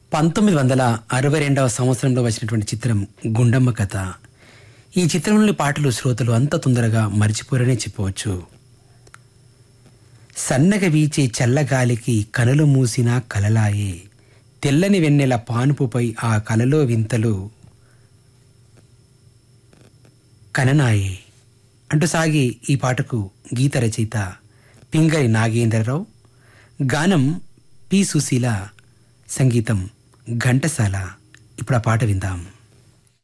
పంతొమ్మిది వందల అరవై రెండవ సంవత్సరంలో వచ్చినటువంటి చిత్రం గుండమ్మ కథ ఈ చిత్రంలోని పాటలు శ్రోతలు అంత తొందరగా మరిచిపోరనే చెప్పవచ్చు సన్నగ వీచే చల్లగాలికి కనులు మూసిన కలలాయే తెల్లని వెన్నెల పానుపుపై ఆ కలలో వింతలు కననాయే అంటూ సాగి ఈ పాటకు గీత రచయిత పింగరి నాగేంద్రరావు గానం పి సుశీల సంగీతం ఘంటసాల ఇప్పుడు ఆ పాట విందాం